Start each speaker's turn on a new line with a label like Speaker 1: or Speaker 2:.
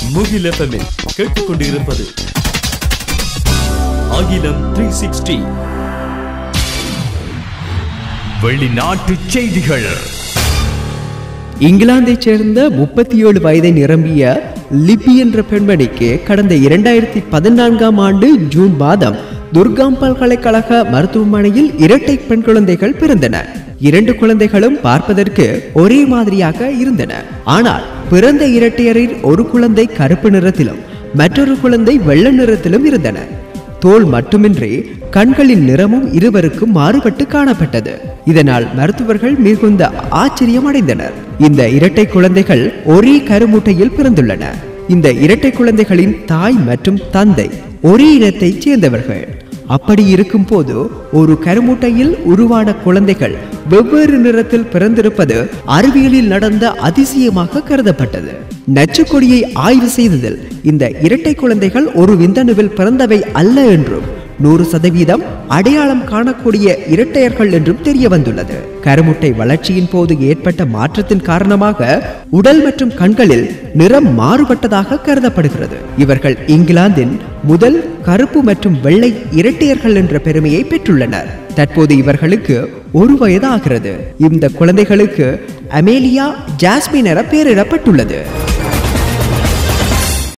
Speaker 1: முகில் எஃப்எம்மில் கேட்டுக்கொண்டிருப்பது அகிலம் த்ரீ சிக்ஸ்டி வெளிநாட்டு செய்திகள்
Speaker 2: இங்கிலாந்தைச் சேர்ந்த முப்பத்தி ஏழு வயதை நிரம்பிய லிப்பி என்ற பெண்மணிக்கு கடந்த இரண்டாயிரத்தி பதினான்காம் ஆண்டு ஜூன் மாதம் துர்காம் பல்கலைக்கழக மருத்துவமனையில் இரட்டை பெண் குழந்தைகள் பிறந்தன இரண்டு குழந்தைகளும் பார்ப்பதற்கு ஒரே மாதிரியாக இருந்தன ஆனால் பிறந்த இரட்டையரில் ஒரு குழந்தை கருப்பு நிறத்திலும் மற்றொரு குழந்தை வெள்ளை நிறத்திலும் இருந்தன தோல் மட்டுமின்றி கண்களின் நிறமும் இருவருக்கும் மாறுபட்டு காணப்பட்டது இதனால் மருத்துவர்கள் மிகுந்த ஆச்சரியம் அடைந்தனர் இந்த இரட்டை குழந்தைகள் ஒரே கருமுட்டையில் பிறந்துள்ளன இந்த இரட்டை குழந்தைகளின் தாய் மற்றும் தந்தை ஒரே இனத்தைச் சேர்ந்தவர்கள் அப்படி இருக்கும் போது ஒரு கருமுட்டையில் உருவான குழந்தைகள் வெவ்வேறு நிறத்தில் பிறந்திருப்பது அறிவியலில் நடந்த அதிசயமாக கருதப்பட்டது நச்சுக்கொடியை ஆய்வு செய்ததில் இந்த இரட்டை குழந்தைகள் ஒரு விந்தணுவில் பிறந்தவை அல்ல என்றும் நூறு சதவீதம் அடையாளம் காணக்கூடிய இரட்டையர்கள் என்றும் தெரிய வந்துள்ளது கருமுட்டை வளர்ச்சியின் போது ஏற்பட்ட மாற்றத்தின் காரணமாக உடல் மற்றும் கண்களில் நிறம் மாறுபட்டதாக கருதப்படுகிறது இவர்கள் இங்கிலாந்தின் முதல் கருப்பு மற்றும் வெள்ளை இரட்டையர்கள் என்ற பெருமையை பெற்றுள்ளனர் தற்போது இவர்களுக்கு ஒரு வயது ஆகிறது இந்த குழந்தைகளுக்கு அமேலியா ஜாஸ்மின் என பெயரிடப்பட்டுள்ளது